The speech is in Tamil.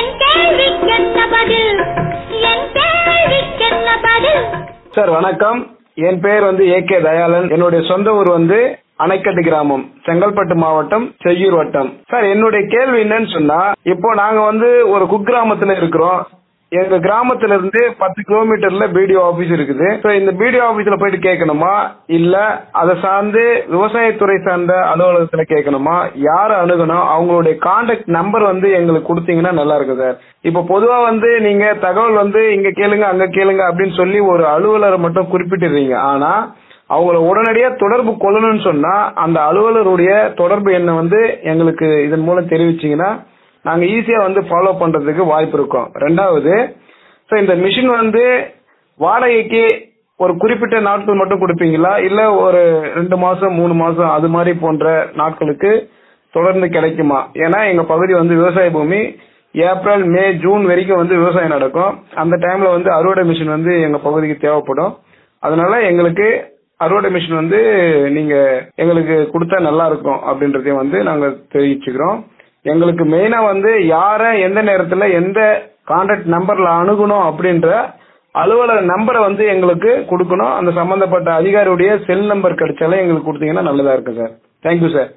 என் கேள்விக்கென்ன பதில் என் கேள்விக்கென்ன பதில் சார் வணக்கம் என் பெயர் வந்து ஏ கே தயாளன் என்னுடைய சொந்த ஊர் வந்து அணைக்கட்டு கிராமம் செங்கல்பட்டு மாவட்டம் செய்யூர் வட்டம் சார் என்னுடைய கேள்வி என்னன்னு சொன்னா இப்போ நாங்க வந்து ஒரு குக்கிராமத்துல இருக்கிறோம் எங்க கிராமத்துல இருந்து பத்து கிலோமீட்டர்ல பிடிஓ ஆபீஸ் இருக்குது So, இந்த பிடிஓ ஆபீஸ்ல போயிட்டு கேட்கணுமா இல்ல அதை சார்ந்து விவசாயத்துறை சார்ந்த அலுவலகத்துல கேட்கணுமா யார அணுகணும் அவங்களுடைய கான்டாக்ட் நம்பர் வந்து எங்களுக்கு கொடுத்தீங்கன்னா நல்லா இருக்கும் சார் இப்ப பொதுவா வந்து நீங்க தகவல் வந்து இங்க கேளுங்க அங்க கேளுங்க அப்படின்னு சொல்லி ஒரு அலுவலரை மட்டும் குறிப்பிட்டிருந்தீங்க ஆனா அவங்கள உடனடியா தொடர்பு கொள்ளணும்னு சொன்னா அந்த அலுவலருடைய தொடர்பு எண்ணை வந்து எங்களுக்கு இதன் மூலம் தெரிவிச்சீங்கன்னா நாங்க ஈஸியா வந்து ஃபாலோ பண்றதுக்கு வாய்ப்பு இருக்கும் ரெண்டாவது ஸோ இந்த மிஷின் வந்து வாடகைக்கு ஒரு குறிப்பிட்ட நாட்கள் மட்டும் கொடுப்பீங்களா இல்ல ஒரு ரெண்டு மாசம் மூணு மாசம் அது மாதிரி போன்ற நாட்களுக்கு தொடர்ந்து கிடைக்குமா ஏன்னா எங்க பகுதி வந்து விவசாய பூமி ஏப்ரல் மே ஜூன் வரைக்கும் வந்து விவசாயம் நடக்கும் அந்த டைம்ல வந்து அறுவடை மிஷின் வந்து எங்க பகுதிக்கு தேவைப்படும் அதனால எங்களுக்கு அறுவடை மிஷின் வந்து நீங்க எங்களுக்கு கொடுத்தா நல்லா இருக்கும் அப்படின்றதையும் வந்து நாங்க தெரிவிச்சுக்கிறோம் எங்களுக்கு மெயினா வந்து யார எந்த நேரத்துல எந்த கான்டாக்ட் நம்பர்ல அணுகணும் அப்படின்ற அலுவலக நம்பரை வந்து எங்களுக்கு கொடுக்கணும் அந்த சம்பந்தப்பட்ட அதிகாரியுடைய செல் நம்பர் கிடைச்சாலே எங்களுக்கு கொடுத்தீங்கன்னா நல்லதா இருக்கும் சார் தேங்க்யூ சார்